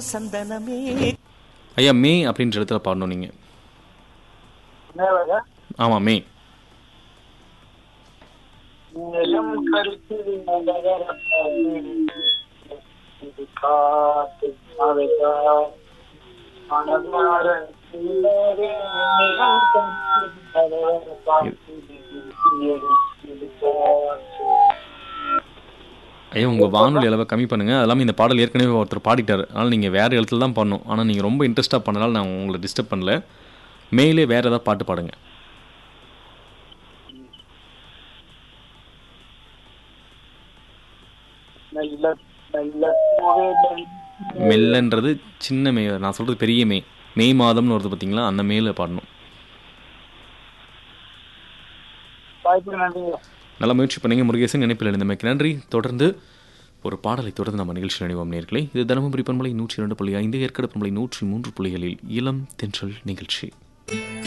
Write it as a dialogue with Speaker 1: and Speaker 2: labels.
Speaker 1: சந்தனமே
Speaker 2: ஐயா மே அப்படின்ற இடத்துல பாடணும் நீங்கள்
Speaker 3: மேலக
Speaker 2: ஆமாம் மே
Speaker 3: நிலம் கருத்து காத்து அவைகா மனமார
Speaker 2: ஐயா உங்கள் வானொலி அளவை கம்மி பண்ணுங்கள் அது இல்லாமல் இந்த பாடல் ஏற்கனவே ஒருத்தர் பாடிட்டார் அதனால் நீங்கள் வேறு இடத்துல தான் பண்ணணும் ஆனால் நீங்கள் ரொம்ப இன்ட்ரெஸ்ட்டாக பண்ணனால நான் உங்களை டிஸ்டர்ப் பண்ணல மேலே வேறு ஏதாவது பாட்டு பாடுங்க
Speaker 3: நல்ல நல்ல பூவே நல்ல
Speaker 2: மெல்லன்றது சின்ன மே நான் சொல்கிறது பெரிய மே மே மாதம்னு வருது பார்த்தீங்களா அந்த மேல பாடணும்
Speaker 3: வாய்ப்பு நன்றிங்க
Speaker 2: நல்லா முயற்சி பண்ணீங்க முருகேசன் நினைப்பில் இருந்தமைக்கு நன்றி தொடர்ந்து ஒரு பாடலை தொடர்ந்து நம்ம நிகழ்ச்சியில் நினைவோம் நேர்களே இது தருமபுரி பண்பலை நூற்றி இரண்டு புள்ளி ஐந்து ஏற்கனவே பண்பலை நூற்றி மூன்று புள்ளிகளில் இளம் தென்றல் நிகழ்ச்சி